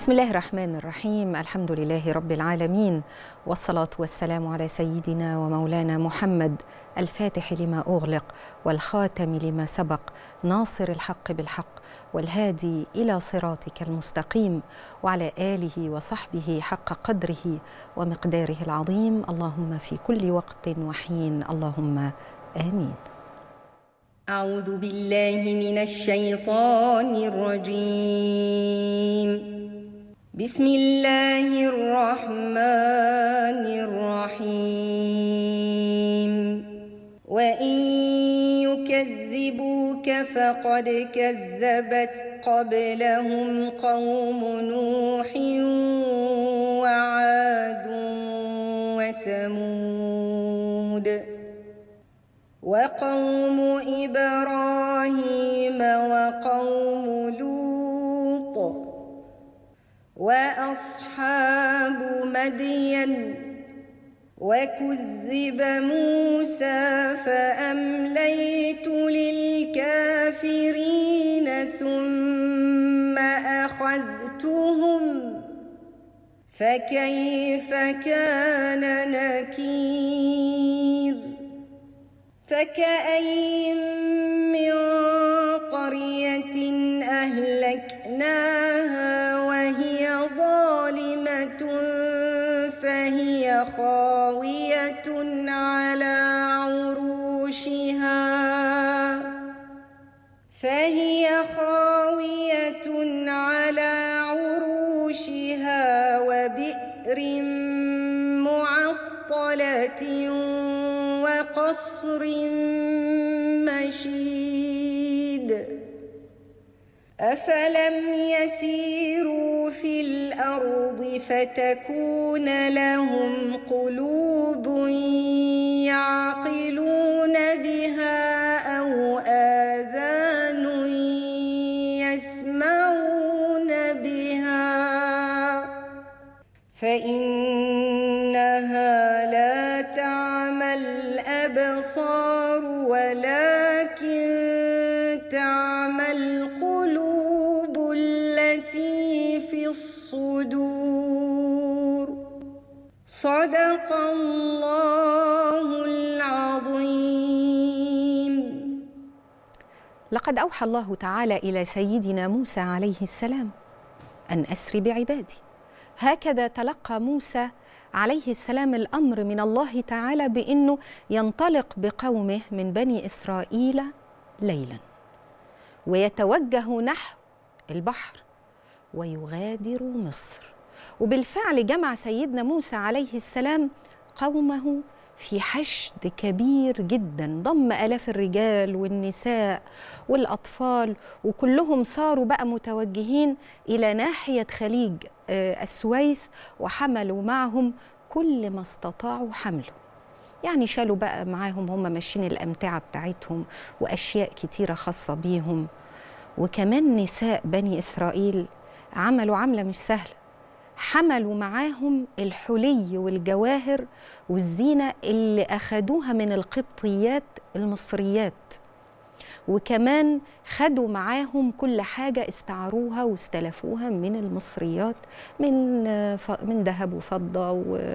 بسم الله الرحمن الرحيم الحمد لله رب العالمين والصلاة والسلام على سيدنا ومولانا محمد الفاتح لما أغلق والخاتم لما سبق ناصر الحق بالحق والهادي إلى صراطك المستقيم وعلى آله وصحبه حق قدره ومقداره العظيم اللهم في كل وقت وحين اللهم آمين أعوذ بالله من الشيطان الرجيم بسم الله الرحمن الرحيم وإن يكذبوك فقد كذبت قبلهم قوم نوح وعاد وثمود وقوم إبراهيم وقوم لوط وأصحاب مدين وكذب موسى فأمليت للكافرين ثم أخذتهم فكيف كان نكير فكأين من قرية أهلكناها وهي ظالمة فهي خاوية على عروشها فهي خاوية على عروشها وبئر معطلة وقصر مشيد أفلم يسيروا في الأرض فتكون لهم قلوب يعقلون بها أو آذان يسمعون بها فإنها لا تعمى الأبصار ولكن تعمى القلوب التي في الصدور صدق الله العظيم لقد أوحى الله تعالى إلى سيدنا موسى عليه السلام أن أسر بعبادي هكذا تلقى موسى عليه السلام الامر من الله تعالى بانه ينطلق بقومه من بني اسرائيل ليلا ويتوجه نحو البحر ويغادر مصر وبالفعل جمع سيدنا موسى عليه السلام قومه في حشد كبير جدا ضم الاف الرجال والنساء والاطفال وكلهم صاروا بقى متوجهين الى ناحيه خليج السويس وحملوا معهم كل ما استطاعوا حمله يعني شالوا بقى معاهم هم ماشيين الامتعه بتاعتهم واشياء كتيره خاصه بيهم وكمان نساء بني اسرائيل عملوا عمله مش سهله حملوا معاهم الحلي والجواهر والزينة اللي أخدوها من القبطيات المصريات وكمان خدوا معاهم كل حاجة استعروها واستلفوها من المصريات من من ذهب وفضة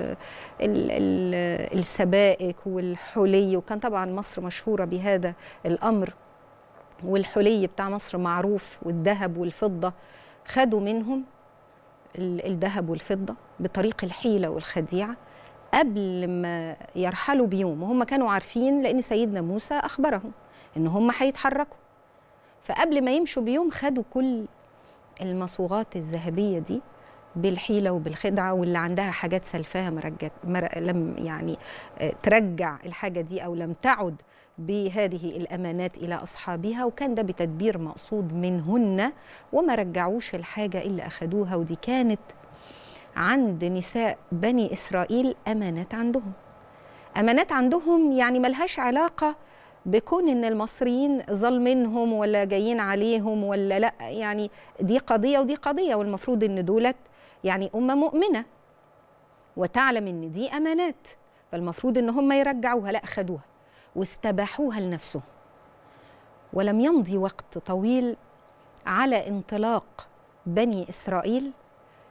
والسبائك والحلي وكان طبعا مصر مشهورة بهذا الأمر والحلي بتاع مصر معروف والذهب والفضة خدوا منهم الذهب والفضة بطريق الحيلة والخديعة قبل ما يرحلوا بيوم وهم كانوا عارفين لأن سيدنا موسى أخبرهم إن هم هيتحركوا فقبل ما يمشوا بيوم خدوا كل المصوغات الذهبية دي بالحيلة وبالخدعة واللي عندها حاجات سلفاها مرجت مر... لم يعني ترجع الحاجة دي أو لم تعد بهذه الأمانات إلى أصحابها وكان ده بتدبير مقصود منهن وما رجعوش الحاجة اللي أخدوها ودي كانت عند نساء بني إسرائيل أمانات عندهم أمانات عندهم يعني ملهاش علاقة بكون ان المصريين ظالمينهم ولا جايين عليهم ولا لا يعني دي قضيه ودي قضيه والمفروض ان دولت يعني امه مؤمنه وتعلم ان دي امانات فالمفروض ان هم يرجعوها لا خدوها واستباحوها لنفسهم ولم يمضي وقت طويل على انطلاق بني اسرائيل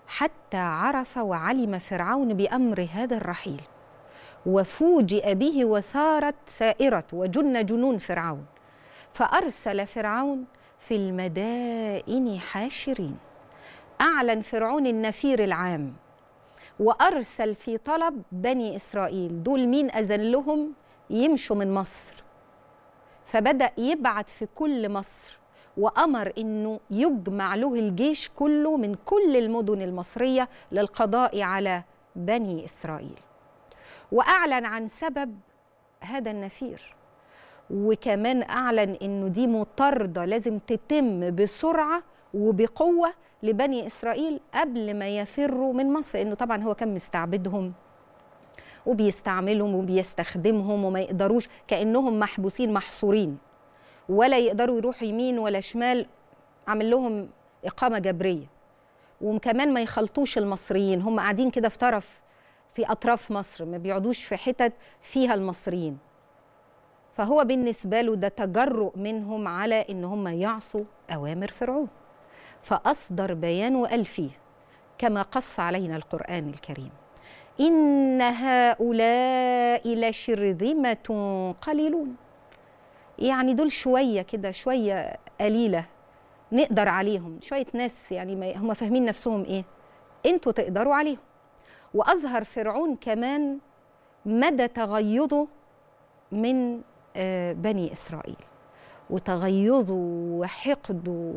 حتى عرف وعلم فرعون بامر هذا الرحيل وفوجئ به وثارت ثائره وجن جنون فرعون فارسل فرعون في المدائن حاشرين اعلن فرعون النفير العام وارسل في طلب بني اسرائيل دول مين اذن لهم يمشوا من مصر فبدا يبعت في كل مصر وامر انه يجمع له الجيش كله من كل المدن المصريه للقضاء على بني اسرائيل واعلن عن سبب هذا النفير وكمان اعلن انه دي مطارده لازم تتم بسرعه وبقوه لبني اسرائيل قبل ما يفروا من مصر لانه طبعا هو كان مستعبدهم وبيستعملهم وبيستخدمهم وما يقدروش كانهم محبوسين محصورين ولا يقدروا يروحوا يمين ولا شمال عامل لهم اقامه جبريه وكمان ما يخلطوش المصريين هم قاعدين كده في طرف في اطراف مصر ما بيقعدوش في حتت فيها المصريين فهو بالنسبه له ده تجرؤ منهم على ان هم يعصوا اوامر فرعون فاصدر بيان وقال فيه كما قص علينا القران الكريم ان هؤلاء لشرذمه قليلون يعني دول شويه كده شويه قليله نقدر عليهم شويه ناس يعني ما هم فاهمين نفسهم ايه انتوا تقدروا عليهم واظهر فرعون كمان مدى تغيظه من بني اسرائيل وتغيظه وحقده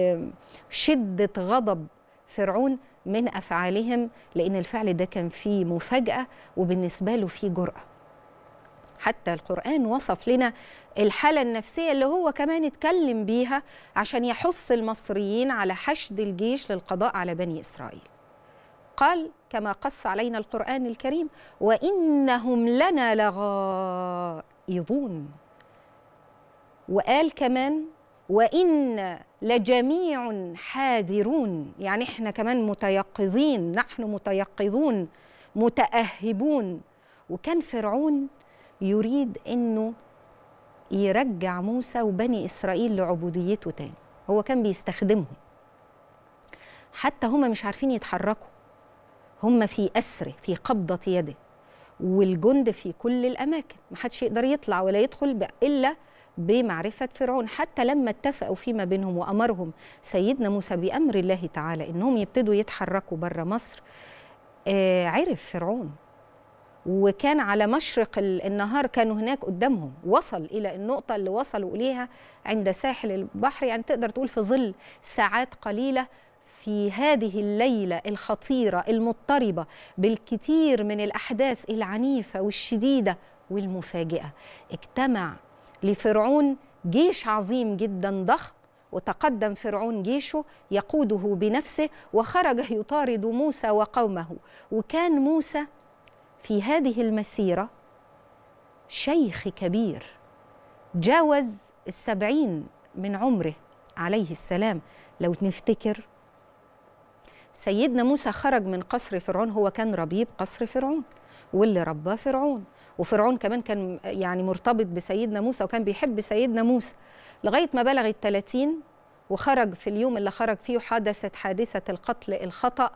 وشده غضب فرعون من افعالهم لان الفعل ده كان فيه مفاجاه وبالنسبه له فيه جراه حتى القرآن وصف لنا الحالة النفسية اللي هو كمان اتكلم بيها عشان يحث المصريين على حشد الجيش للقضاء على بني إسرائيل قال كما قص علينا القرآن الكريم وإنهم لنا لغائظون وقال كمان وإن لجميع حاذرون يعني احنا كمان متيقظين نحن متيقظون متأهبون وكان فرعون يريد انه يرجع موسى وبني اسرائيل لعبوديته تاني هو كان بيستخدمهم حتى هم مش عارفين يتحركوا هم في اسره في قبضه يده والجند في كل الاماكن محدش يقدر يطلع ولا يدخل الا بمعرفة فرعون حتى لما اتفقوا فيما بينهم وأمرهم سيدنا موسى بأمر الله تعالى إنهم يبتدوا يتحركوا بره مصر آه عرف فرعون وكان على مشرق النهار كانوا هناك قدامهم وصل إلى النقطة اللي وصلوا إليها عند ساحل البحر يعني تقدر تقول في ظل ساعات قليلة في هذه الليلة الخطيرة المضطربة بالكثير من الأحداث العنيفة والشديدة والمفاجئة اجتمع لفرعون جيش عظيم جدا ضخم وتقدم فرعون جيشه يقوده بنفسه وخرج يطارد موسى وقومه وكان موسى في هذه المسيرة شيخ كبير جاوز السبعين من عمره عليه السلام لو نفتكر سيدنا موسى خرج من قصر فرعون هو كان ربيب قصر فرعون واللي رباه فرعون وفرعون كمان كان يعني مرتبط بسيدنا موسى وكان بيحب سيدنا موسى لغاية ما بلغ الثلاثين وخرج في اليوم اللي خرج فيه حدثت حادثة القتل الخطأ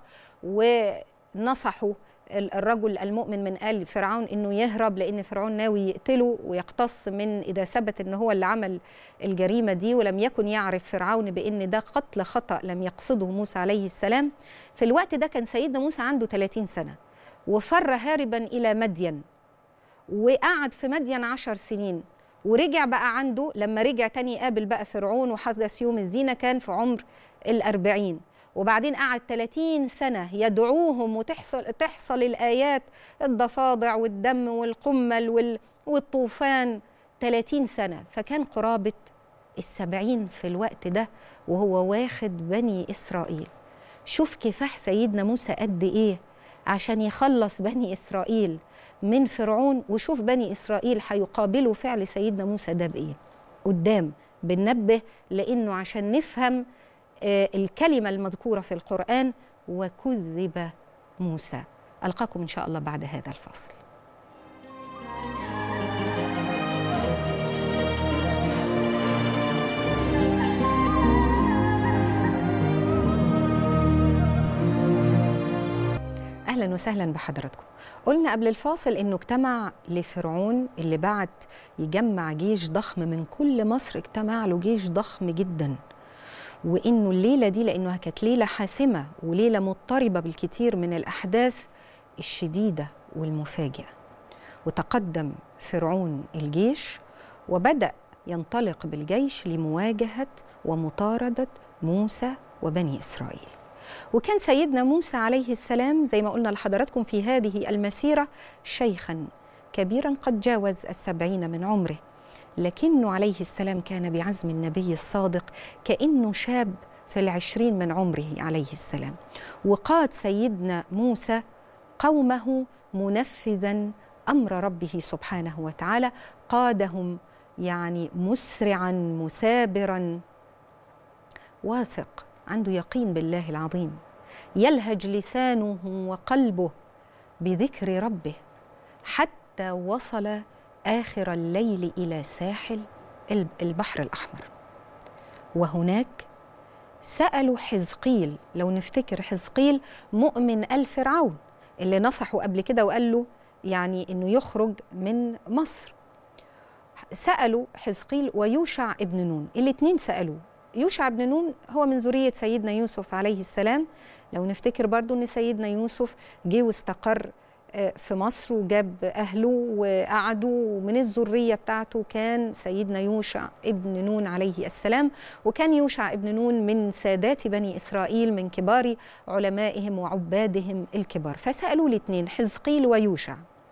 ونصحوا الرجل المؤمن من آل فرعون انه يهرب لان فرعون ناوي يقتله ويقتص من اذا ثبت ان هو اللي عمل الجريمه دي ولم يكن يعرف فرعون بان ده قتل خطا لم يقصده موسى عليه السلام في الوقت ده كان سيدنا موسى عنده 30 سنه وفر هاربا الى مدين وقعد في مدين عشر سنين ورجع بقى عنده لما رجع تاني يقابل بقى فرعون وحدث يوم الزينة كان في عمر الأربعين وبعدين قعد 30 سنة يدعوهم وتحصل تحصل الآيات الضفادع والدم والقمل وال والطوفان 30 سنة فكان قرابة السبعين في الوقت ده وهو واخد بني إسرائيل شوف كفاح سيدنا موسى قد إيه عشان يخلص بني إسرائيل من فرعون وشوف بني إسرائيل هيقابلوا فعل سيدنا موسى ده بإيه قدام بننبه لأنه عشان نفهم آه الكلمة المذكورة في القرآن وكذب موسى ألقاكم إن شاء الله بعد هذا الفاصل اهلا وسهلا بحضراتكم قلنا قبل الفاصل انه اجتمع لفرعون اللي بعت يجمع جيش ضخم من كل مصر اجتمع له جيش ضخم جدا وانه الليله دي لانها كانت ليله حاسمه وليله مضطربه بالكثير من الاحداث الشديده والمفاجئه وتقدم فرعون الجيش وبدا ينطلق بالجيش لمواجهه ومطارده موسى وبني اسرائيل وكان سيدنا موسى عليه السلام زي ما قلنا لحضراتكم في هذه المسيرة شيخا كبيرا قد جاوز السبعين من عمره لكنه عليه السلام كان بعزم النبي الصادق كأنه شاب في العشرين من عمره عليه السلام وقاد سيدنا موسى قومه منفذا أمر ربه سبحانه وتعالى قادهم يعني مسرعا مثابرا واثق عنده يقين بالله العظيم يلهج لسانه وقلبه بذكر ربه حتى وصل اخر الليل الى ساحل البحر الاحمر وهناك سالوا حزقيل لو نفتكر حزقيل مؤمن ال فرعون اللي نصحه قبل كده وقال له يعني انه يخرج من مصر سالوا حزقيل ويوشع ابن نون الاثنين سالوه يوشع بن نون هو من ذرية سيدنا يوسف عليه السلام لو نفتكر برضو أن سيدنا يوسف جه واستقر في مصر وجاب أهله وقعدوا ومن الذرية بتاعته كان سيدنا يوشع ابن نون عليه السلام وكان يوشع ابن نون من سادات بني إسرائيل من كبار علمائهم وعبادهم الكبار فسألوا الاثنين حزقيل ويوشع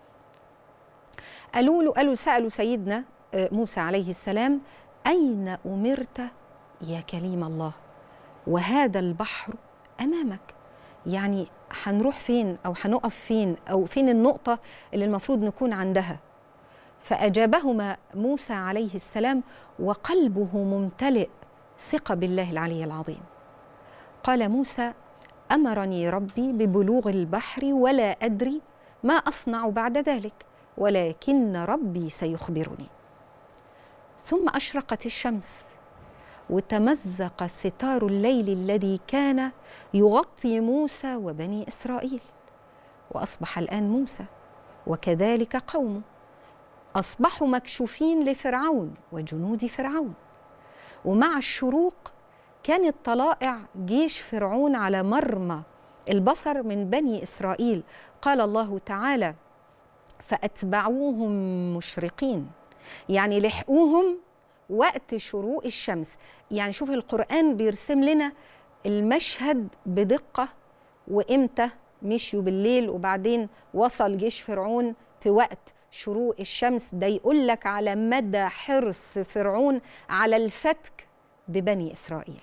قالوا له قالوا سألوا سيدنا موسى عليه السلام أين أمرت يا كليم الله وهذا البحر امامك يعني هنروح فين او هنقف فين او فين النقطه اللي المفروض نكون عندها فاجابهما موسى عليه السلام وقلبه ممتلئ ثقه بالله العلي العظيم قال موسى امرني ربي ببلوغ البحر ولا ادري ما اصنع بعد ذلك ولكن ربي سيخبرني ثم اشرقت الشمس وتمزق ستار الليل الذي كان يغطي موسى وبني اسرائيل واصبح الان موسى وكذلك قومه اصبحوا مكشوفين لفرعون وجنود فرعون ومع الشروق كانت طلائع جيش فرعون على مرمى البصر من بني اسرائيل قال الله تعالى فاتبعوهم مشرقين يعني لحقوهم وقت شروق الشمس يعني شوف القرآن بيرسم لنا المشهد بدقة وإمتى مشيوا بالليل وبعدين وصل جيش فرعون في وقت شروق الشمس ده يقول لك على مدى حرص فرعون على الفتك ببني إسرائيل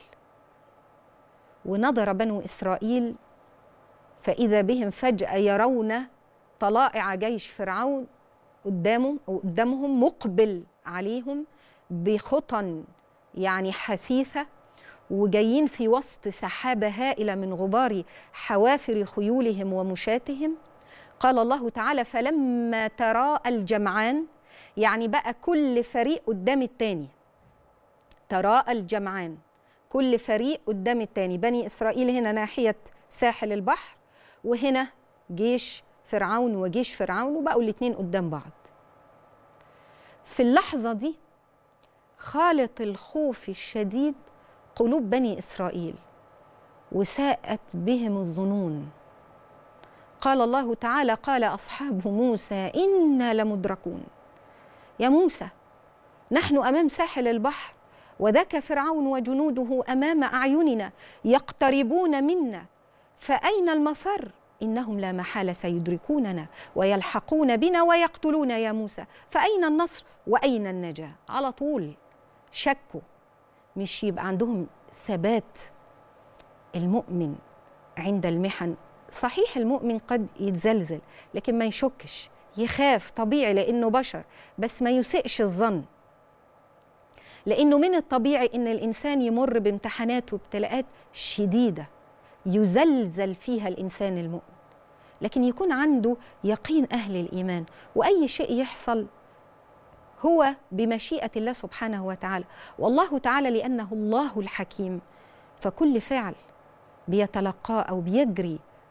ونظر بنو إسرائيل فإذا بهم فجأة يرون طلائع جيش فرعون قدامهم قدامهم مقبل عليهم بخطى يعني حثيثه وجايين في وسط سحابه هائله من غبار حوافر خيولهم ومشاتهم قال الله تعالى فلما تراءى الجمعان يعني بقى كل فريق قدام التاني تراءى الجمعان كل فريق قدام التاني بني اسرائيل هنا ناحيه ساحل البحر وهنا جيش فرعون وجيش فرعون وبقوا الاثنين قدام بعض في اللحظه دي خالط الخوف الشديد قلوب بني اسرائيل وساءت بهم الظنون قال الله تعالى قال اصحاب موسى انا لمدركون يا موسى نحن امام ساحل البحر وذاك فرعون وجنوده امام اعيننا يقتربون منا فاين المفر انهم لا محاله سيدركوننا ويلحقون بنا ويقتلون يا موسى فاين النصر واين النجاه على طول شكوا مش يبقى عندهم ثبات المؤمن عند المحن صحيح المؤمن قد يتزلزل لكن ما يشكش يخاف طبيعي لانه بشر بس ما يسئش الظن لانه من الطبيعي ان الانسان يمر بامتحانات وابتلاءات شديده يزلزل فيها الانسان المؤمن لكن يكون عنده يقين اهل الايمان واي شيء يحصل هو بمشيئه الله سبحانه وتعالى والله تعالى لانه الله الحكيم فكل فعل بيتلقاه او بيجري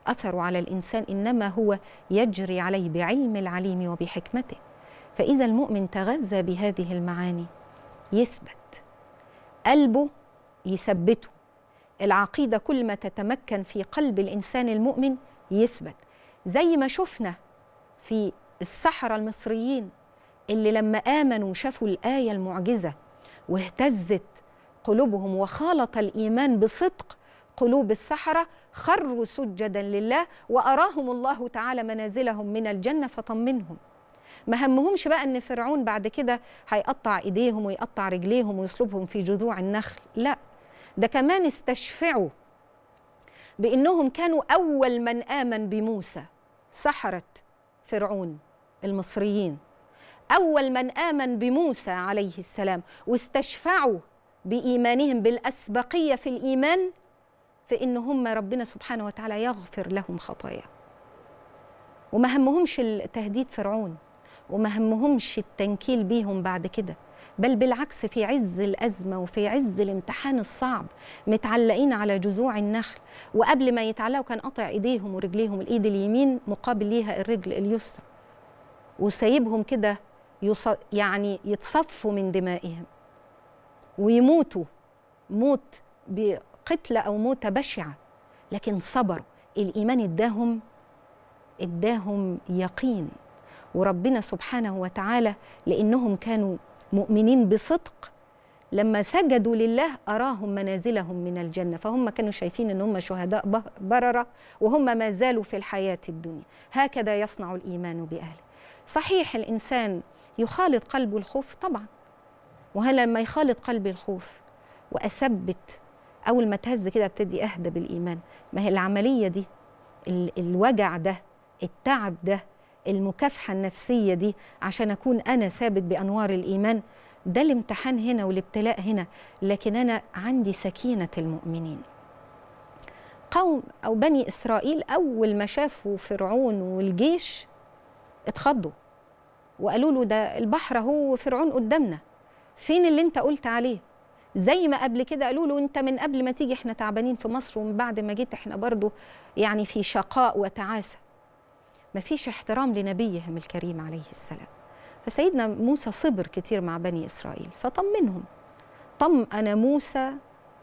اثره على الانسان انما هو يجري عليه بعلم العليم وبحكمته فاذا المؤمن تغذى بهذه المعاني يثبت قلبه يثبته العقيده كل ما تتمكن في قلب الانسان المؤمن يثبت زي ما شفنا في السحرة المصريين اللي لما آمنوا شافوا الآية المعجزة واهتزت قلوبهم وخالط الإيمان بصدق قلوب السحرة خروا سجدا لله وأراهم الله تعالى منازلهم من الجنة فطمنهم ما همهمش بقى ان فرعون بعد كده هيقطع ايديهم ويقطع رجليهم ويصلبهم في جذوع النخل لا ده كمان استشفعوا بانهم كانوا اول من امن بموسى سحره فرعون المصريين اول من امن بموسى عليه السلام واستشفعوا بايمانهم بالاسبقيه في الايمان في ان هم ربنا سبحانه وتعالى يغفر لهم خطايا وما همهمش تهديد فرعون وما همهمش التنكيل بيهم بعد كده بل بالعكس في عز الأزمة وفي عز الامتحان الصعب متعلقين على جذوع النخل وقبل ما يتعلقوا كان قطع إيديهم ورجليهم الإيد اليمين مقابل ليها الرجل اليسرى وسايبهم كده يص... يعني يتصفوا من دمائهم ويموتوا موت بقتلة أو موتة بشعة لكن صبروا الإيمان اداهم اداهم يقين وربنا سبحانه وتعالى لأنهم كانوا مؤمنين بصدق لما سجدوا لله أراهم منازلهم من الجنة فهم كانوا شايفين أن هم شهداء بررة وهم ما زالوا في الحياة الدنيا هكذا يصنع الإيمان بأهله صحيح الإنسان يخالط قلبه الخوف طبعا وهل لما يخالط قلبي الخوف وأثبت أول ما تهز كده ابتدي أهدى بالإيمان ما هي العملية دي الوجع ده التعب ده المكافحة النفسية دي عشان أكون أنا ثابت بأنوار الإيمان ده الامتحان هنا والابتلاء هنا لكن أنا عندي سكينة المؤمنين قوم أو بني إسرائيل أول ما شافوا فرعون والجيش اتخضوا وقالوا له ده البحر هو فرعون قدامنا فين اللي انت قلت عليه زي ما قبل كده قالوا له انت من قبل ما تيجي احنا تعبانين في مصر ومن بعد ما جيت احنا برضو يعني في شقاء وتعاسه ما فيش احترام لنبيهم الكريم عليه السلام فسيدنا موسى صبر كتير مع بني إسرائيل فطمنهم طم أنا موسى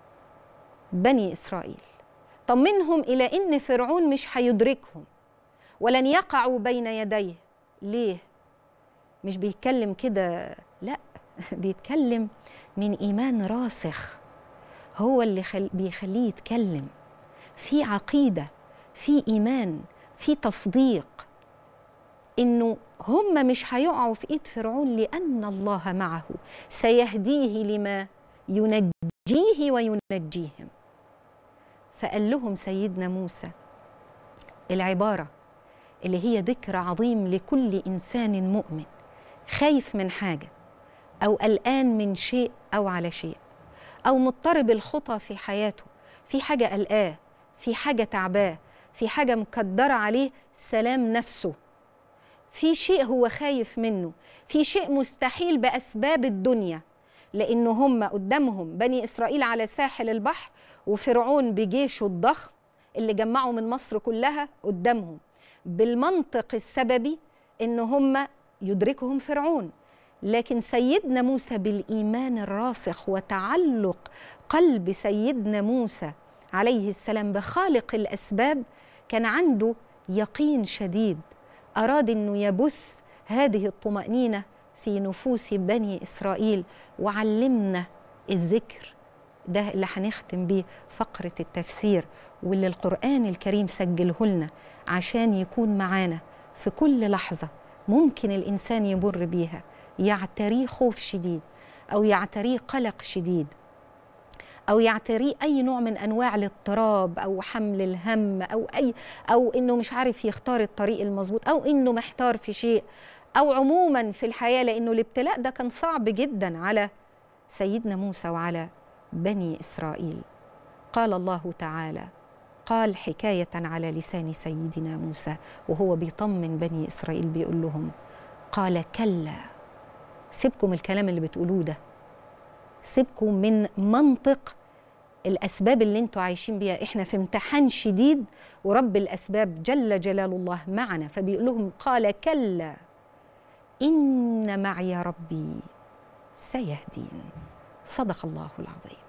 بني إسرائيل طمنهم إلى إن فرعون مش هيدركهم ولن يقعوا بين يديه ليه؟ مش بيتكلم كده لا بيتكلم من إيمان راسخ هو اللي خل... بيخليه يتكلم في عقيدة في إيمان في تصديق انه هم مش هيقعوا في ايد فرعون لان الله معه سيهديه لما ينجيه وينجيهم فقال لهم سيدنا موسى العباره اللي هي ذكر عظيم لكل انسان مؤمن خايف من حاجه او قلقان من شيء او على شيء او مضطرب الخطى في حياته في حاجه قلقاه في حاجه تعباه في حاجه مكدره عليه سلام نفسه في شيء هو خايف منه في شيء مستحيل باسباب الدنيا لانه هم قدامهم بني اسرائيل على ساحل البحر وفرعون بجيشه الضخم اللي جمعوا من مصر كلها قدامهم بالمنطق السببي ان هم يدركهم فرعون لكن سيدنا موسى بالايمان الراسخ وتعلق قلب سيدنا موسى عليه السلام بخالق الاسباب كان عنده يقين شديد اراد انه يبث هذه الطمانينه في نفوس بني اسرائيل وعلمنا الذكر ده اللي هنختم بيه فقره التفسير واللي القران الكريم سجله لنا عشان يكون معانا في كل لحظه ممكن الانسان يمر بيها يعتريه خوف شديد او يعتريه قلق شديد او يعتريه اي نوع من انواع الاضطراب او حمل الهم او اي او انه مش عارف يختار الطريق المظبوط او انه محتار في شيء او عموما في الحياه لانه الابتلاء ده كان صعب جدا على سيدنا موسى وعلى بني اسرائيل قال الله تعالى قال حكايه على لسان سيدنا موسى وهو بيطمن بني اسرائيل بيقول لهم قال كلا سيبكم الكلام اللي بتقولوه ده سيبكم من منطق الاسباب اللي انتوا عايشين بيها احنا في امتحان شديد ورب الاسباب جل جلال الله معنا فبيقول لهم قال كلا ان معي ربي سيهدين صدق الله العظيم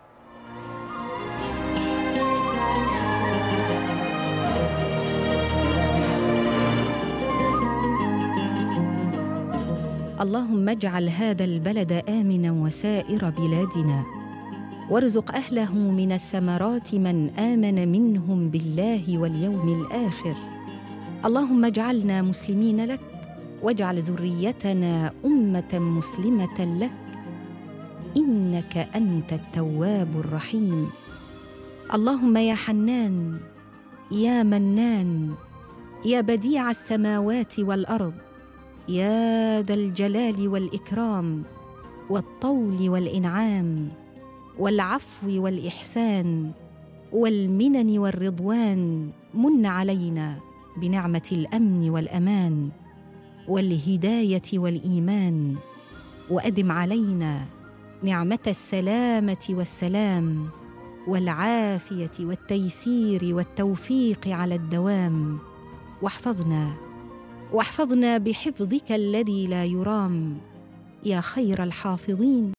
اللهم اجعل هذا البلد امنا وسائر بلادنا وارزق اهله من الثمرات من امن منهم بالله واليوم الاخر اللهم اجعلنا مسلمين لك واجعل ذريتنا امه مسلمه لك انك انت التواب الرحيم اللهم يا حنان يا منان يا بديع السماوات والارض يا ذا الجلال والاكرام والطول والانعام والعفو والاحسان والمنن والرضوان من علينا بنعمه الامن والامان والهدايه والايمان وادم علينا نعمه السلامه والسلام والعافيه والتيسير والتوفيق على الدوام واحفظنا واحفظنا بحفظك الذي لا يرام يا خير الحافظين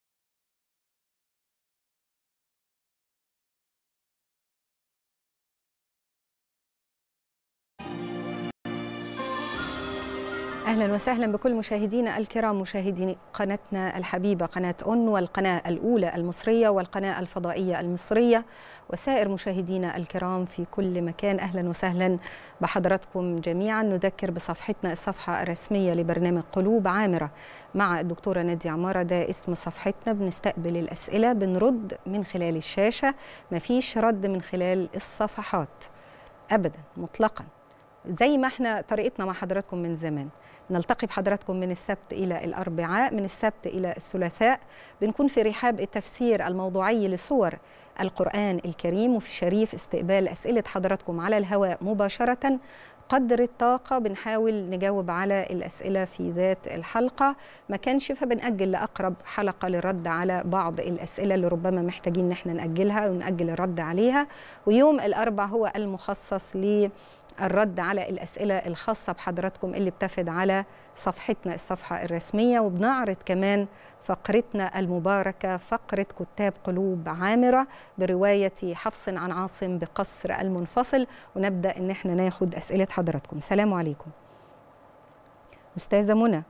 اهلا وسهلا بكل مشاهدينا الكرام مشاهدي قناتنا الحبيبه قناه اون والقناه الاولى المصريه والقناه الفضائيه المصريه وسائر مشاهدينا الكرام في كل مكان اهلا وسهلا بحضراتكم جميعا نذكر بصفحتنا الصفحه الرسميه لبرنامج قلوب عامره مع الدكتوره ناديه عماره ده اسم صفحتنا بنستقبل الاسئله بنرد من خلال الشاشه مفيش رد من خلال الصفحات ابدا مطلقا زي ما احنا طريقتنا مع حضراتكم من زمان نلتقي بحضراتكم من السبت إلى الأربعاء من السبت إلى الثلاثاء بنكون في رحاب التفسير الموضوعي لسور القرآن الكريم وفي شريف استقبال أسئلة حضراتكم على الهواء مباشرة قدر الطاقة بنحاول نجاوب على الأسئلة في ذات الحلقة ما كانش فبنأجل لأقرب حلقة للرد على بعض الأسئلة اللي ربما محتاجين إن احنا نأجلها ونأجل الرد عليها ويوم الأربع هو المخصص ل الرد على الأسئلة الخاصة بحضراتكم اللي بتفد على صفحتنا الصفحة الرسمية وبنعرض كمان فقرتنا المباركة فقرة كتاب قلوب عامرة برواية حفص عن عاصم بقصر المنفصل ونبدأ إن احنا ناخد أسئلة حضراتكم سلام عليكم أستاذة منى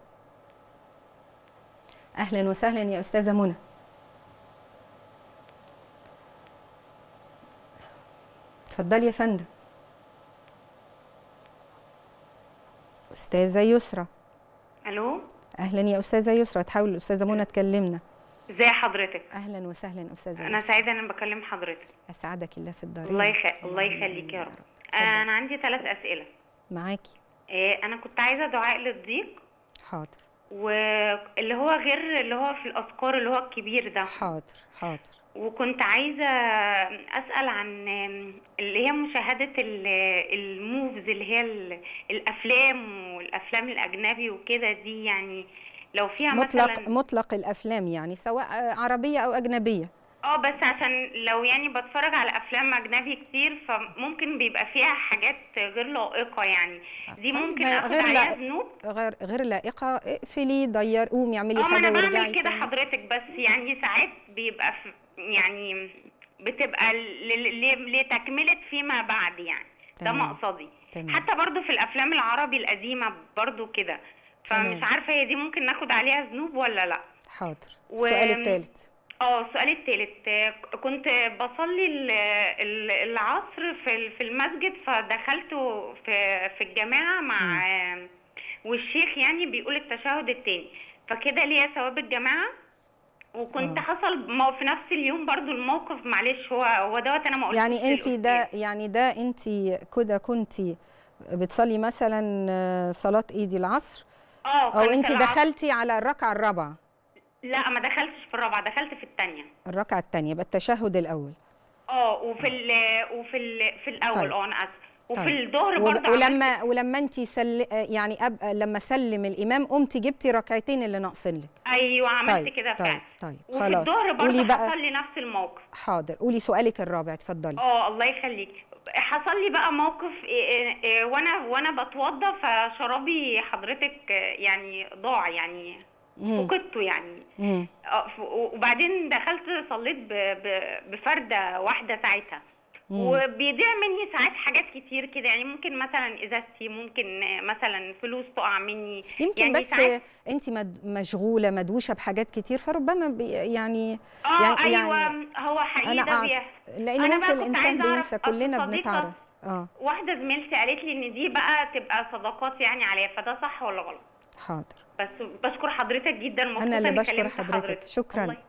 أهلا وسهلا يا أستاذة منى اتفضلي يا فندم أستاذة يسرى الو أهلا يا أستاذة يسرى تحاول الأستاذة منى تكلمنا ازي حضرتك أهلا وسهلا أستاذة انا يسرى سعيده ان بكلم حضرتك أسعدك الله في الدارين الله يخ... الله يخليك يا رب اتفضل. انا عندي ثلاث اسئله معاكي آه، انا كنت عايزه دعاء للضيق حاضر واللي هو غير اللي هو في الاذكار اللي هو الكبير ده حاضر حاضر وكنت عايزه اسال عن اللي هي مشاهده ال- الموفز اللي هي ال- الافلام والافلام الاجنبي وكده دي يعني لو فيها مطلق مثلا مطلق الأفلام يعني سواء عربية أو أجنبية اه بس عشان لو يعني بتفرج على افلام اجنبي كتير فممكن بيبقى فيها حاجات غير لائقه يعني دي طيب، ممكن ما اخد غير عليها لا- ذنوب غير غير لائقة اقفلي ضير قومي اعملي اه ما حاجة انا وارجعي بعمل كده تاني. حضرتك بس يعني ساعات بيبقى في يعني بتبقى ل- ل- لتكمله فيما بعد يعني ده تمام. مقصدي تمام. حتى برضو في الافلام العربي القديمه برضو كده فمش تمام. عارفه هي دي ممكن ناخد عليها ذنوب ولا لا حاضر و- السؤال الثالث اه السؤال الثالث كنت بصلي ال- ال- العصر في ال- في المسجد فدخلت في في الجماعه مع والشيخ يعني بيقول التشهد الثاني فكده ليا ثواب الجماعه وكنت آه. حصل مو- في نفس اليوم برضو الموقف معلش هو هو دوت انا ما قلتش يعني انت ده للأستاذ. يعني ده انت كده كنت بتصلي مثلا آه، صلاة ايدي العصر اه او كانت انت العصر- دخلتي على الركعة الرابعة لا ما دخلتش في الرابعه دخلت في الثانيه الركعة الثانية يبقى التشهد الأول اه وفي ال وفي ال في الاول طيب. اه انا اسف وفي طيب. الظهر و- برضه عملت ولما ولما انت سل... يعني أب... لما سلم الامام قمتي جبتي ركعتين اللي ناقصين لك ايوه عملت طيب، كده طيب، فعلا طيب، وفي خلاص. الظهر قولي برضه بقى. حصل لي نفس الموقف حاضر قولي سؤالك الرابع اتفضلي اه الله يخليك حصل لي بقى موقف إيه إيه إيه وانا وانا بتوضى فشرابي حضرتك آه، يعني ضاع يعني مم. فقدته يعني مم. آه، ف- وبعدين دخلت صليت ب- ب- بفردة واحدة ساعتها وبيضيع مني ساعات حاجات كتير كده يعني ممكن مثلا ازازتي ممكن آه، مثلا فلوس تقع مني يمكن يعني بس ساعات انت مد... مشغوله مدوشه بحاجات كتير فربما بي... يعني اه يعني ايوه يعني هو حقيقي انا ده أع... بيحصل لان أنا ممكن بقى كنت الانسان عايزة أعرف بينسى أصل كلنا صديقة- بنتعرف اه واحدة زميلتي قالت لي ان دي بقى تبقى صداقات يعني عليا فده صح ولا غلط حاضر بس بشكر حضرتك جدا مبسوطة انا اللي إني بشكر كلمت حضرتك شكرا والله.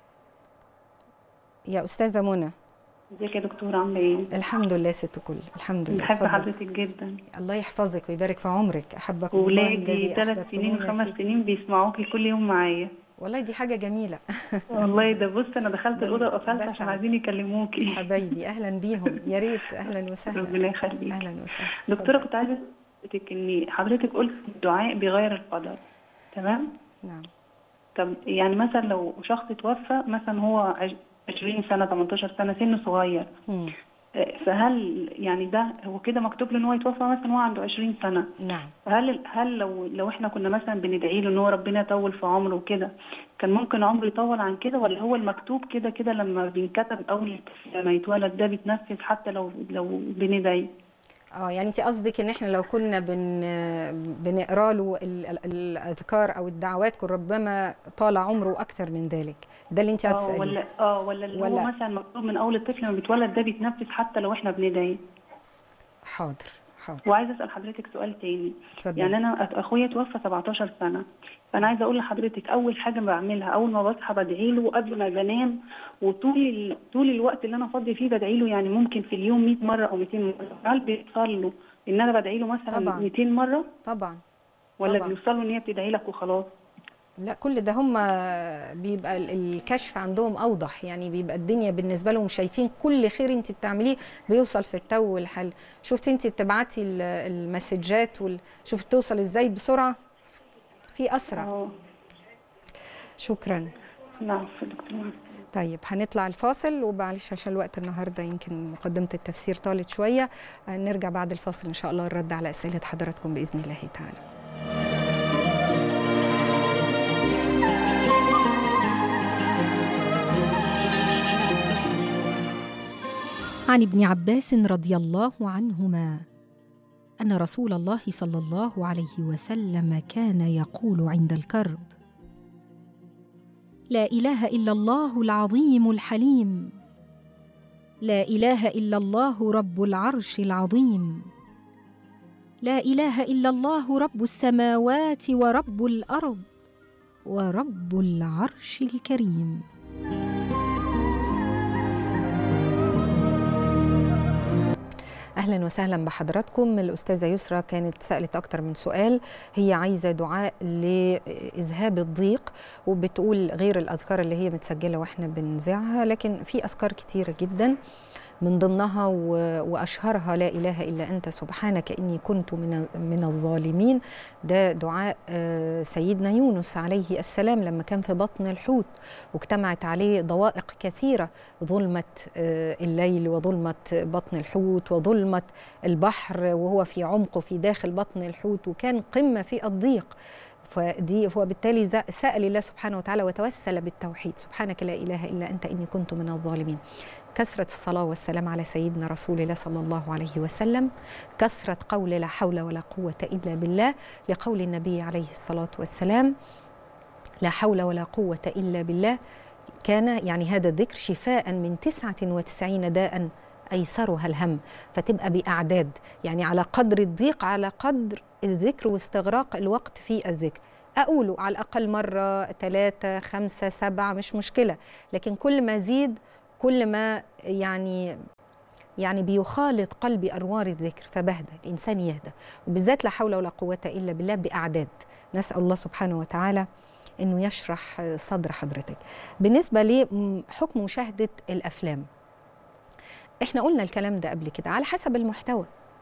يا استاذه منى ازيك يا دكتور عامله ايه؟ الحمد لله ست كل الحمد لله بحب اتفضل. حضرتك جدا الله يحفظك ويبارك في عمرك احبكم الله ولادي الذي ثلاث سنين أحببتمونا خمس فيه. سنين بيسمعوكي كل يوم معايا والله دي حاجه جميله والله ده بص انا دخلت الاوضه وقفلت عشان بسعد. عايزين يكلموكي حبايبي اهلا بيهم يا ريت اهلا وسهلا ربنا يخليك اهلا وسهلا دكتوره اتفضل. كنت عايزه اسالك ان حضرتك قلت الدعاء بيغير القدر تمام؟ نعم طب يعني مثلا لو شخص توفى مثلا هو عش- 20 سنه 18 سنه سنه صغير مم. آه، فهل يعني ده هو كده مكتوب له ان هو يتوفى مثلا وهو عنده 20 سنه نعم هل هل لو لو احنا كنا مثلا بندعي له ان هو ربنا يطول في عمره وكده كان ممكن عمره يطول عن كده ولا هو المكتوب كده كده لما بينكتب اول الطفل لما يتولد ده بيتنفذ حتى لو لو بندعي اه يعني انت قصدك ان احنا لو كنا بن بنقرا له ال- ال- الاذكار او الدعوات كن ربما طال عمره اكثر من ذلك ده اللي انت عايزه اه تساليه ولا اه ولا اللي هو ولا- مثلا مكتوب من اول الطفل لما بيتولد ده بيتنفذ حتى لو احنا بندعي حاضر حاضر وعايزه اسال حضرتك سؤال تاني اتفضلي. يعني انا أت- اخويا توفى 17 سنه فانا عايزه اقول لحضرتك اول حاجه بعملها اول ما بصحى بدعي له قبل ما بنام وطول ال... طول الوقت اللي انا فاضيه فيه بدعي له يعني ممكن في اليوم 100 مره او 200 مره هل بيوصل له ان انا بدعي له مثلا طبعاً. 200 مره طبعا ولا طبعاً. بيوصل له ان هي بتدعي لك وخلاص لا كل ده هم بيبقى ال- الكشف عندهم اوضح يعني بيبقى الدنيا بالنسبه لهم شايفين كل خير انت بتعمليه بيوصل في التو والحل شفت انت بتبعتي ال- المسجات وال... شوف توصل ازاي بسرعه في اسرع اه شكرا نعم يا دكتور طيب هنطلع الفاصل ومعلش عشان الوقت النهارده يمكن مقدمه التفسير طالت شويه نرجع بعد الفاصل ان شاء الله نرد على اسئله حضراتكم باذن الله تعالى عن ابن عباس رضي الله عنهما ان رسول الله صلى الله عليه وسلم كان يقول عند الكرب لا اله الا الله العظيم الحليم لا اله الا الله رب العرش العظيم لا اله الا الله رب السماوات ورب الارض ورب العرش الكريم اهلا وسهلا بحضراتكم الاستاذه يسرى كانت سالت اكتر من سؤال هي عايزه دعاء لاذهاب الضيق وبتقول غير الاذكار اللي هي متسجله واحنا بنذاعها لكن في اذكار كتيره جدا من ضمنها و- واشهرها لا اله الا انت سبحانك اني كنت من من الظالمين ده دعاء آه، سيدنا يونس عليه السلام لما كان في بطن الحوت واجتمعت عليه ضوائق كثيره ظلمه آه، الليل وظلمه بطن الحوت وظلمه البحر وهو في عمقه في داخل بطن الحوت وكان قمه في الضيق فدي هو بالتالي ز- سأل الله سبحانه وتعالى وتوسل بالتوحيد سبحانك لا إله إلا أنت إني كنت من الظالمين كثرة الصلاة والسلام على سيدنا رسول الله صلى الله عليه وسلم كثرة قول لا حول ولا قوة إلا بالله لقول النبي عليه الصلاة والسلام لا حول ولا قوة إلا بالله كان يعني هذا الذكر شفاء من 99 داء أيسرها الهم فتبقى بأعداد يعني على قدر الضيق على قدر الذكر واستغراق الوقت في الذكر أقوله على الأقل مرة ثلاثة خمسة سبعة مش مشكلة لكن كل ما زيد كل ما يعني يعني بيخالط قلبي أنوار الذكر فبهدى الإنسان يهدى وبالذات لا حول ولا قوة إلا بالله بأعداد نسأل الله سبحانه وتعالى انه يشرح صدر حضرتك بالنسبه لحكم مشاهده الافلام احنا قلنا الكلام ده قبل كده على حسب المحتوى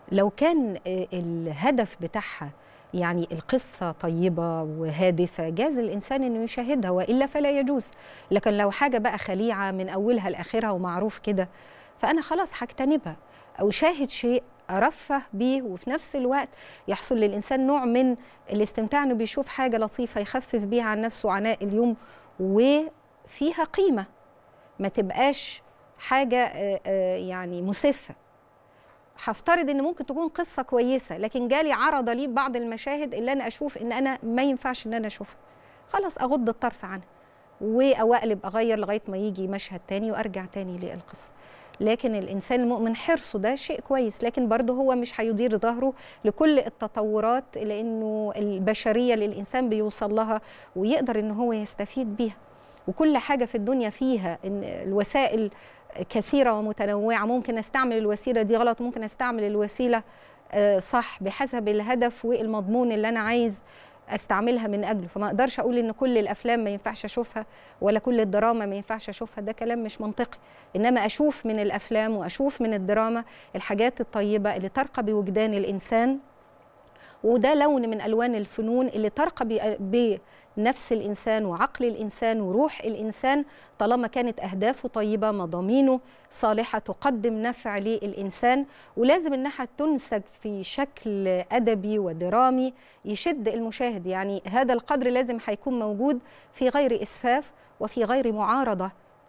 لو كان آه، الهدف بتاعها يعني القصة طيبة وهادفة جاز الإنسان إنه يشاهدها وإلا فلا يجوز لكن لو حاجة بقى خليعة من أولها لآخرها ومعروف كده فأنا خلاص هجتنبها أو شاهد شيء أرفه بيه وفي نفس الوقت يحصل للإنسان نوع من الاستمتاع إنه بيشوف حاجة لطيفة يخفف بيها عن نفسه عناء اليوم وفيها قيمة ما تبقاش حاجة آه، آه، يعني مسفة هفترض ان ممكن تكون قصه كويسه لكن جالي عرض لي بعض المشاهد اللي انا اشوف ان انا ما ينفعش ان انا اشوفها خلاص اغض الطرف عنها او اقلب اغير لغايه ما يجي مشهد تاني وارجع تاني للقصه لكن الانسان المؤمن حرصه ده شيء كويس لكن برضه هو مش هيدير ظهره لكل التطورات لانه البشريه اللي الانسان بيوصل لها ويقدر ان هو يستفيد بيها وكل حاجه في الدنيا فيها ان الوسائل كثيره ومتنوعه ممكن استعمل الوسيله دي غلط ممكن استعمل الوسيله آه، صح بحسب الهدف والمضمون اللي انا عايز استعملها من اجله فما اقدرش اقول ان كل الافلام ما ينفعش اشوفها ولا كل الدراما ما ينفعش اشوفها ده كلام مش منطقي انما اشوف من الافلام واشوف من الدراما الحاجات الطيبه اللي ترقى بوجدان الانسان وده لون من الوان الفنون اللي ترقى ب- بنفس الانسان وعقل الانسان وروح الانسان طالما كانت اهدافه طيبه مضامينه صالحه تقدم نفع للانسان ولازم انها تنسج في شكل ادبي ودرامي يشد المشاهد يعني هذا القدر لازم هيكون موجود في غير اسفاف وفي غير معارضه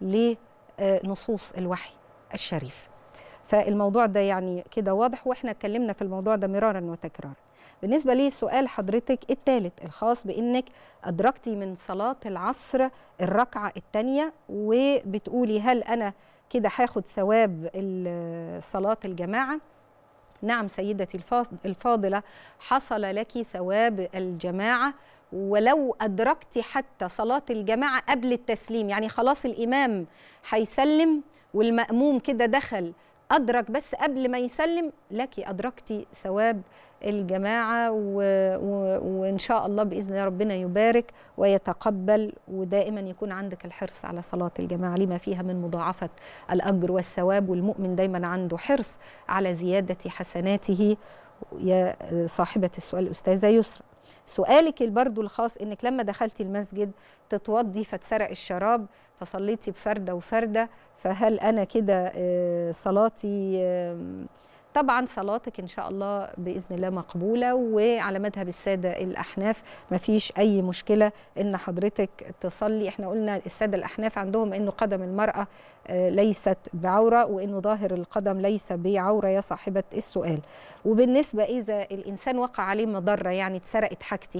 لنصوص الوحي الشريف فالموضوع ده يعني كده واضح واحنا اتكلمنا في الموضوع ده مرارا وتكرارا بالنسبه لي سؤال حضرتك الثالث الخاص بانك ادركتي من صلاه العصر الركعه الثانيه وبتقولي هل انا كده هاخد ثواب ال- صلاه الجماعه نعم سيدتي الفاض- الفاضله حصل لك ثواب الجماعه ولو ادركتي حتى صلاه الجماعه قبل التسليم يعني خلاص الامام هيسلم والماموم كده دخل أدرك بس قبل ما يسلم لك أدركتي ثواب الجماعة و... و... وإن شاء الله بإذن الله ربنا يبارك ويتقبل ودائما يكون عندك الحرص على صلاة الجماعة لما فيها من مضاعفة الأجر والثواب والمؤمن دايما عنده حرص على زيادة حسناته يا صاحبة السؤال الأستاذة يسرى سؤالك برضو الخاص انك لما دخلتي المسجد تتوضي فاتسرق الشراب فصليتي بفردة وفردة فهل أنا كده آه، صلاتي آم، طبعا صلاتك إن شاء الله بإذن الله مقبولة وعلى مذهب السادة الأحناف ما فيش أي مشكلة إن حضرتك تصلي إحنا قلنا السادة الأحناف عندهم إنه قدم المرأة آه، ليست بعورة وإنه ظاهر القدم ليس بعورة يا صاحبة السؤال وبالنسبة إذا الإنسان وقع عليه مضرة يعني اتسرقت حاجتي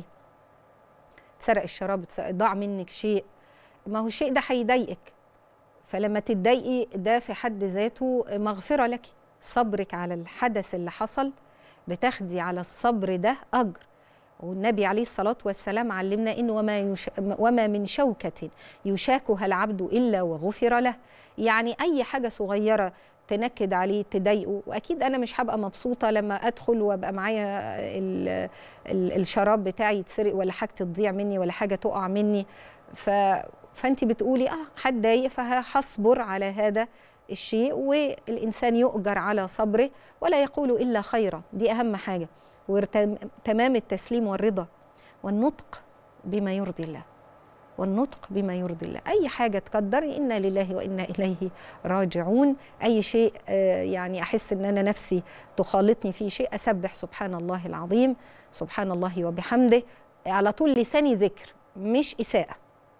اتسرق الشراب اتسرق- ضاع منك شيء ما هو الشيء ده هيضايقك فلما تتضايقي ده في حد ذاته مغفرة لك صبرك على الحدث اللي حصل بتاخدي على الصبر ده أجر والنبي عليه الصلاة والسلام علمنا إنه وما, يش... وما من شوكة يشاكها العبد إلا وغفر له يعني أي حاجة صغيرة تنكد عليه تضايقه واكيد انا مش هبقى مبسوطه لما ادخل وابقى معايا ال... ال... الشراب بتاعي يتسرق ولا حاجه تضيع مني ولا حاجه تقع مني ف... فانت بتقولي اه هتضايق فهصبر على هذا الشيء والانسان يؤجر على صبره ولا يقول الا خيرا دي اهم حاجه وتمام التسليم والرضا والنطق بما يرضي الله والنطق بما يرضي الله اي حاجه تقدري انا لله وانا اليه راجعون اي شيء آه، يعني احس ان انا نفسي تخالطني فيه شيء اسبح سبحان الله العظيم سبحان الله وبحمده على طول لساني ذكر مش اساءه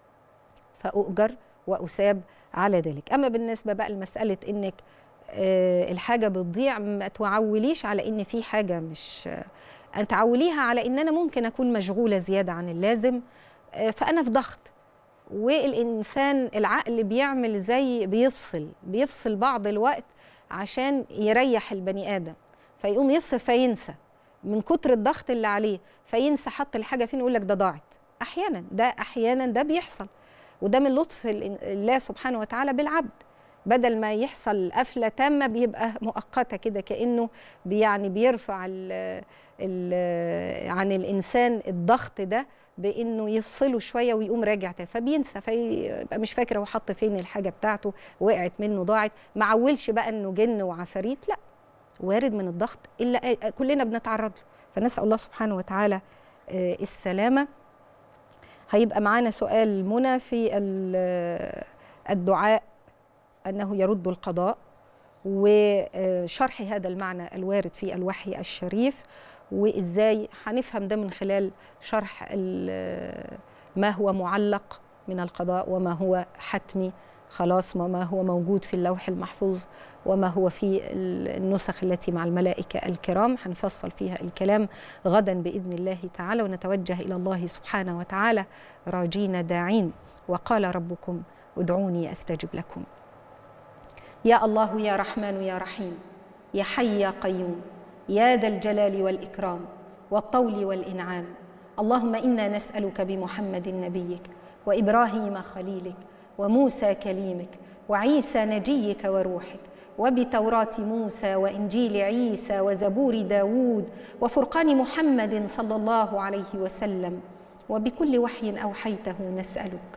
فاؤجر واساب على ذلك اما بالنسبه بقى لمساله انك آه، الحاجه بتضيع ما تعوليش على ان في حاجه مش آه، تعوليها على ان انا ممكن اكون مشغوله زياده عن اللازم آه، فانا في ضغط والانسان العقل بيعمل زي بيفصل بيفصل بعض الوقت عشان يريح البني ادم فيقوم يفصل فينسى من كتر الضغط اللي عليه فينسى حط الحاجه فين يقول لك ده ضاعت احيانا ده احيانا ده بيحصل وده من لطف ال- الله سبحانه وتعالى بالعبد بدل ما يحصل قفله تامه بيبقى مؤقته كده كانه بي- يعني بيرفع ال ال عن الانسان الضغط ده بانه يفصله شويه ويقوم راجع تاني فبينسى فيبقى مش فاكر هو حط فين الحاجه بتاعته وقعت منه ضاعت ما عولش بقى انه جن وعفاريت لا وارد من الضغط الا كلنا بنتعرض له فنسال الله سبحانه وتعالى آه، السلامه هيبقى معانا سؤال منى في ال- الدعاء انه يرد القضاء وشرح هذا المعنى الوارد في الوحي الشريف وازاي هنفهم ده من خلال شرح ال- ما هو معلق من القضاء وما هو حتمي خلاص وما هو موجود في اللوح المحفوظ وما هو في النسخ التي مع الملائكة الكرام هنفصل فيها الكلام غدا بإذن الله تعالى ونتوجه إلى الله سبحانه وتعالى راجين داعين وقال ربكم ادعوني أستجب لكم يا الله يا رحمن يا رحيم يا حي يا قيوم يا ذا الجلال والإكرام والطول والإنعام اللهم إنا نسألك بمحمد نبيك وإبراهيم خليلك وموسى كليمك وعيسى نجيك وروحك وبتوراة موسى وإنجيل عيسى وزبور داود وفرقان محمد صلى الله عليه وسلم وبكل وحي أوحيته نسألك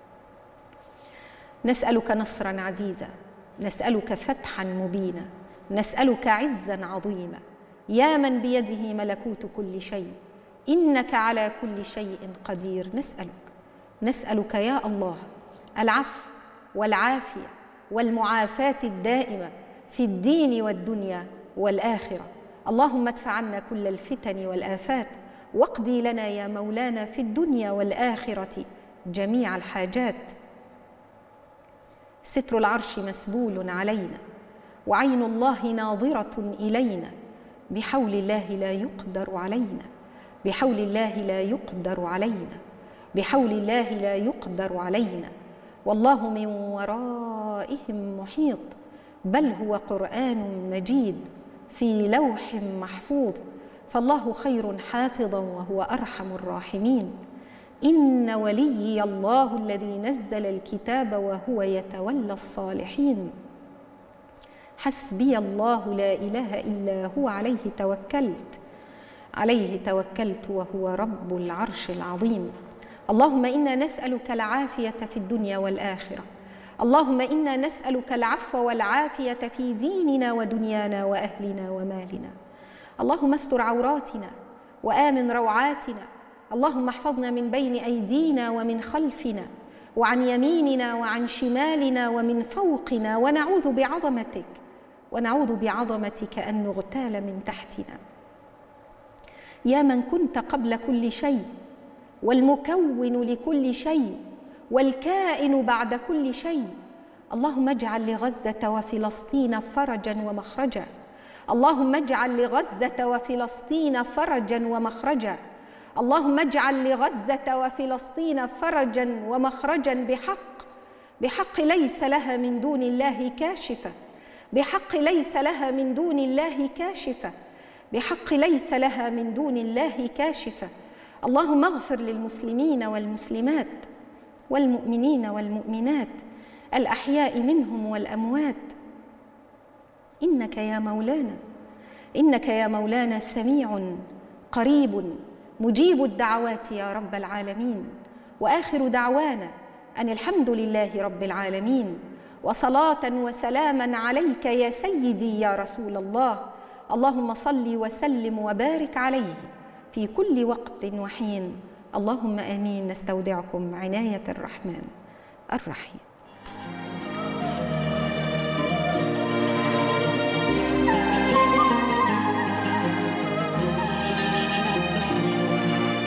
نسألك نصرا عزيزا نسألك فتحا مبينا نسألك عزا عظيما يا من بيده ملكوت كل شيء إنك على كل شيء قدير نسألك نسألك يا الله العفو والعافية والمعافاة الدائمة في الدين والدنيا والآخرة اللهم ادفع عنا كل الفتن والآفات واقضي لنا يا مولانا في الدنيا والآخرة جميع الحاجات ستر العرش مسبول علينا وعين الله ناظرة إلينا بحول الله لا يقدر علينا بحول الله لا يقدر علينا بحول الله لا يقدر علينا والله من ورائهم محيط بل هو قرآن مجيد في لوح محفوظ فالله خير حافظا وهو أرحم الراحمين إن وليي الله الذي نزل الكتاب وهو يتولى الصالحين حسبي الله لا إله إلا هو عليه توكلت عليه توكلت وهو رب العرش العظيم اللهم انا نسالك العافيه في الدنيا والاخره اللهم انا نسالك العفو والعافيه في ديننا ودنيانا واهلنا ومالنا اللهم استر عوراتنا وامن روعاتنا اللهم احفظنا من بين ايدينا ومن خلفنا وعن يميننا وعن شمالنا ومن فوقنا ونعوذ بعظمتك ونعوذ بعظمتك ان نغتال من تحتنا يا من كنت قبل كل شيء والمكون لكل شيء والكائن بعد كل شيء اللهم اجعل لغزه وفلسطين فرجا ومخرجا اللهم اجعل لغزه وفلسطين فرجا ومخرجا اللهم اجعل لغزه وفلسطين فرجا ومخرجا بحق بحق ليس لها من دون الله كاشفه بحق ليس لها من دون الله كاشفه بحق ليس لها من دون الله كاشفه اللهم اغفر للمسلمين والمسلمات والمؤمنين والمؤمنات الاحياء منهم والاموات انك يا مولانا انك يا مولانا سميع قريب مجيب الدعوات يا رب العالمين واخر دعوانا ان الحمد لله رب العالمين وصلاه وسلاما عليك يا سيدي يا رسول الله اللهم صل وسلم وبارك عليه في كل وقت وحين اللهم امين نستودعكم عنايه الرحمن الرحيم